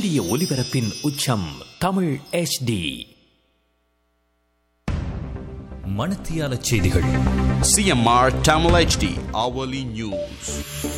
சூரிய ஒளிபரப்பின் உச்சம் தமிழ் HD மணத்தியால செய்திகள் CMR Tamil HD hourly news.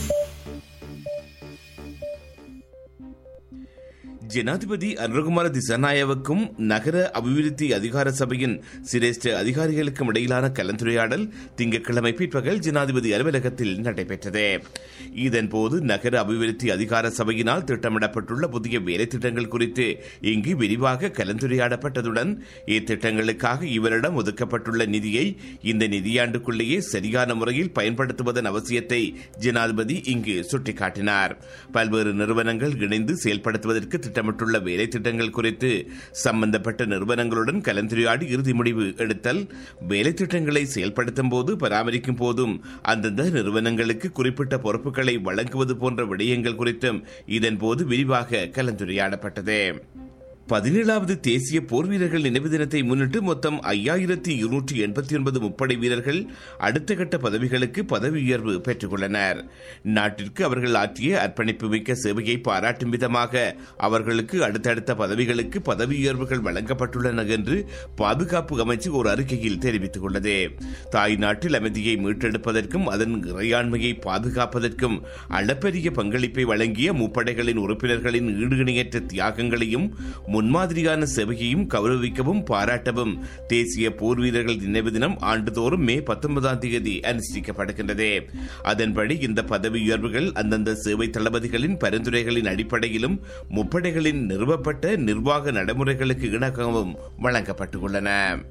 ஜனாதிபதி அனுரகுமார திசாநாயவுக்கும் நகர அபிவிருத்தி அதிகார சபையின் சிரேஷ்ட அதிகாரிகளுக்கும் இடையிலான கலந்துரையாடல் திங்கட்கிழமை பிற்பகல் ஜனாதிபதி அலுவலகத்தில் நடைபெற்றது இதன்போது நகர அபிவிருத்தி அதிகார சபையினால் திட்டமிடப்பட்டுள்ள புதிய வேலை திட்டங்கள் குறித்து இங்கு விரிவாக கலந்துரையாடப்பட்டதுடன் இத்திட்டங்களுக்காக இவரிடம் ஒதுக்கப்பட்டுள்ள நிதியை இந்த நிதியாண்டுக்குள்ளேயே சரியான முறையில் பயன்படுத்துவதன் அவசியத்தை ஜனாதிபதி இங்கு சுட்டிக்காட்டினார் பல்வேறு நிறுவனங்கள் இணைந்து செயல்படுத்துவதற்கு திட்டமிட்டுள்ள வேலை திட்டங்கள் குறித்து சம்பந்தப்பட்ட நிறுவனங்களுடன் கலந்துரையாடி இறுதி முடிவு எடுத்தல் வேலை திட்டங்களை செயல்படுத்தும் போது பராமரிக்கும் போதும் அந்தந்த நிறுவனங்களுக்கு குறிப்பிட்ட பொறுப்புகளை வழங்குவது போன்ற விடயங்கள் குறித்தும் இதன்போது விரிவாக கலந்துரையாடப்பட்டது பதினேழாவது தேசிய போர் வீரர்கள் நினைவு தினத்தை முன்னிட்டு மொத்தம் ஐயாயிரத்தி இருநூற்றி எண்பத்தி ஒன்பது முப்படை வீரர்கள் அடுத்த கட்ட பதவிகளுக்கு பதவி உயர்வு பெற்றுள்ளனர் நாட்டிற்கு அவர்கள் ஆற்றிய அர்ப்பணிப்பு மிக்க சேவையை பாராட்டும் விதமாக அவர்களுக்கு அடுத்தடுத்த பதவிகளுக்கு பதவி உயர்வுகள் வழங்கப்பட்டுள்ளன என்று பாதுகாப்பு அமைச்சு ஒரு அறிக்கையில் தெரிவித்துள்ளது தாய் நாட்டில் அமைதியை மீட்டெடுப்பதற்கும் அதன் இறையாண்மையை பாதுகாப்பதற்கும் அளப்பரிய பங்களிப்பை வழங்கிய முப்படைகளின் உறுப்பினர்களின் ஈடுகணையற்ற தியாகங்களையும் முன்மாதிரியான சேவையையும் கௌரவிக்கவும் பாராட்டவும் தேசிய போர் வீரர்கள் நினைவு தினம் ஆண்டுதோறும் மே பத்தொன்பதாம் தேதி அனுஷ்டிக்கப்படுகின்றது அதன்படி இந்த பதவி உயர்வுகள் அந்தந்த சேவை தளபதிகளின் பரிந்துரைகளின் அடிப்படையிலும் முப்படைகளின் நிறுவப்பட்ட நிர்வாக நடைமுறைகளுக்கு இணக்கவும் வழங்கப்பட்டுள்ளன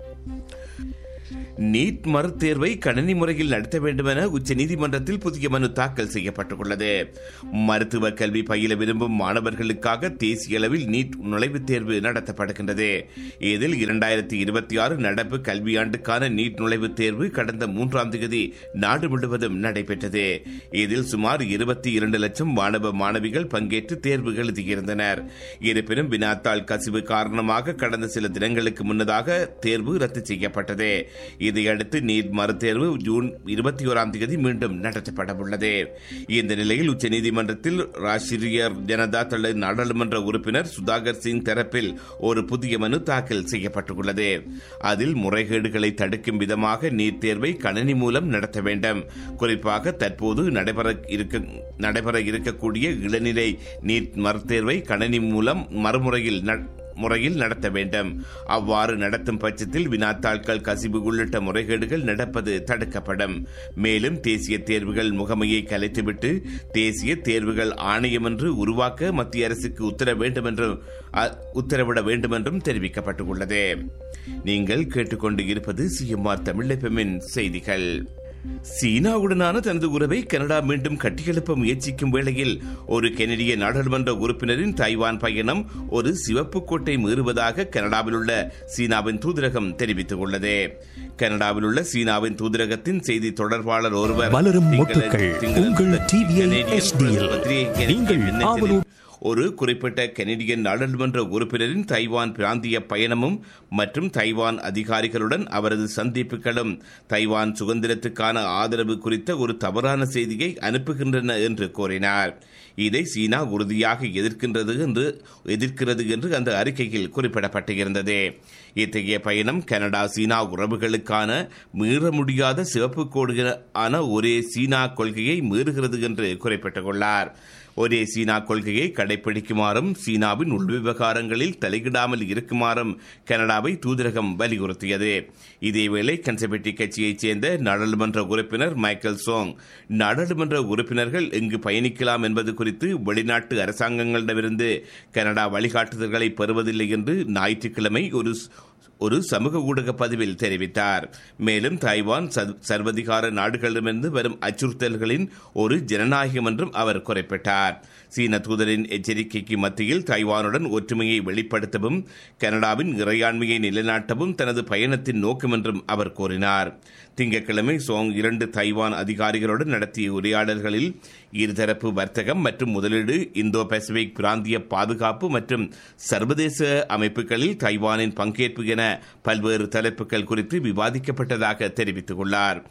நீட் மறுதேர்வை கணினி முறையில் நடத்த வேண்டும் என உச்சநீதிமன்றத்தில் புதிய மனு தாக்கல் செய்யப்பட்டுள்ளது மருத்துவ கல்வி பயில விரும்பும் மாணவர்களுக்காக தேசிய அளவில் நீட் நுழைவுத் தேர்வு நடத்தப்படுகின்றது இதில் இரண்டாயிரத்தி இருபத்தி ஆறு நடப்பு கல்வியாண்டுக்கான நீட் நுழைவுத் தேர்வு கடந்த மூன்றாம் தேதி நாடு முழுவதும் நடைபெற்றது இதில் சுமார் இருபத்தி இரண்டு லட்சம் மாணவ மாணவிகள் பங்கேற்று தேர்வு எழுதியிருந்தனர் இருப்பினும் வினாத்தாள் கசிவு காரணமாக கடந்த சில தினங்களுக்கு முன்னதாக தேர்வு ரத்து செய்யப்பட்டது இதையடுத்து நீட் மறுதேர்வு ஜூன் இருபத்தி ஓராம் தேதி மீண்டும் நடத்தப்பட உள்ளது இந்த நிலையில் உச்சநீதிமன்றத்தில் ராஷ்டிரிய ஜனதா தள நாடாளுமன்ற உறுப்பினர் சுதாகர் சிங் தரப்பில் ஒரு புதிய மனு தாக்கல் செய்யப்பட்டுள்ளது அதில் முறைகேடுகளை தடுக்கும் விதமாக நீட் தேர்வை கணினி மூலம் நடத்த வேண்டும் குறிப்பாக தற்போது நடைபெற இருக்க நடைபெற இருக்கக்கூடிய இளநிலை நீட் மறுதேர்வை கணினி மூலம் மறுமுறையில் முறையில் நடத்த வேண்டும் அவ்வாறு நடத்தும் பட்சத்தில் வினாத்தாள்கள் கசிவு உள்ளிட்ட முறைகேடுகள் நடப்பது தடுக்கப்படும் மேலும் தேசிய தேர்வுகள் முகமையை கலைத்துவிட்டு தேசிய தேர்வுகள் ஆணையம் என்று உருவாக்க மத்திய அரசுக்கு உத்தர வேண்டும் என்றும் உத்தரவிட வேண்டும் என்றும் தெரிவிக்கப்பட்டுள்ளது நீங்கள் கேட்டுக்கொண்டு இருப்பது சிஎம்ஆர் தமிழப்பமின் செய்திகள் சீனாவுடனான தனது உறவை கனடா மீண்டும் கட்டியெழுப்ப முயற்சிக்கும் வேளையில் ஒரு கெனடிய நாடாளுமன்ற உறுப்பினரின் தைவான் பயணம் ஒரு சிவப்பு கோட்டை மீறுவதாக கனடாவில் உள்ள சீனாவின் தூதரகம் தெரிவித்துள்ளது கனடாவில் உள்ள சீனாவின் தூதரகத்தின் செய்தி தொடர்பாளர் ஒருவர் வளரும் மொட்டுக்கள் உங்கள் டிவிஐ HDயில் நீங்கள் ஆவலோடு ஒரு குறிப்பிட்ட கெனடியன் நாடாளுமன்ற உறுப்பினரின் தைவான் பிராந்திய பயணமும் மற்றும் தைவான் அதிகாரிகளுடன் அவரது சந்திப்புகளும் தைவான் சுதந்திரத்துக்கான ஆதரவு குறித்த ஒரு தவறான செய்தியை அனுப்புகின்றன என்று கூறினார் இதை சீனா உறுதியாக எதிர்க்கின்றது என்று எதிர்க்கிறது என்று அந்த அறிக்கையில் குறிப்பிடப்பட்டிருந்தது இத்தகைய பயணம் கனடா சீனா உறவுகளுக்கான மீற முடியாத சிவப்பு கோடுகளான ஒரே சீனா கொள்கையை மீறுகிறது என்று குறிப்பிட்டுள்ளார் ஒரே சீனா கொள்கையை கடைபிடிக்குமாறும் சீனாவின் உள்விவகாரங்களில் தலையிடாமல் இருக்குமாறும் கனடாவை தூதரகம் வலியுறுத்தியது இதேவேளை கன்சர்வேட்டிவ் கட்சியைச் சேர்ந்த நாடாளுமன்ற உறுப்பினர் மைக்கேல் சோங் நாடாளுமன்ற உறுப்பினர்கள் எங்கு பயணிக்கலாம் என்பது குறித்து வெளிநாட்டு அரசாங்கங்களிடமிருந்து கனடா வழிகாட்டுதல்களை பெறுவதில்லை என்று ஞாயிற்றுக்கிழமை ஒரு ஒரு சமூக ஊடக பதிவில் தெரிவித்தார் மேலும் தைவான் சர்வதிகார நாடுகளிடமிருந்து வரும் அச்சுறுத்தல்களின் ஒரு ஜனநாயகம் என்றும் அவர் குறிப்பிட்டார் சீன தூதரின் எச்சரிக்கைக்கு மத்தியில் தைவானுடன் ஒற்றுமையை வெளிப்படுத்தவும் கனடாவின் இறையாண்மையை நிலைநாட்டவும் தனது பயணத்தின் நோக்கம் என்றும் அவர் கூறினார் திங்கட்கிழமை சோங் இரண்டு தைவான் அதிகாரிகளுடன் நடத்திய உரையாடல்களில் இருதரப்பு வர்த்தகம் மற்றும் முதலீடு இந்தோ பசிபிக் பிராந்திய பாதுகாப்பு மற்றும் சர்வதேச அமைப்புகளில் தைவானின் பங்கேற்பு என பல்வேறு தலைப்புகள் குறித்து விவாதிக்கப்பட்டதாக தெரிவித்துள்ளார்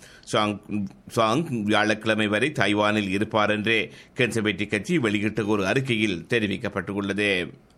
சாங் வியாழக்கிழமை வரை தைவானில் இருப்பார் என்றே கன்சர்வேட்டிவ் கட்சி வெளியிட்ட ஒரு அறிக்கையில் தெரிவிக்கப்பட்டுள்ளது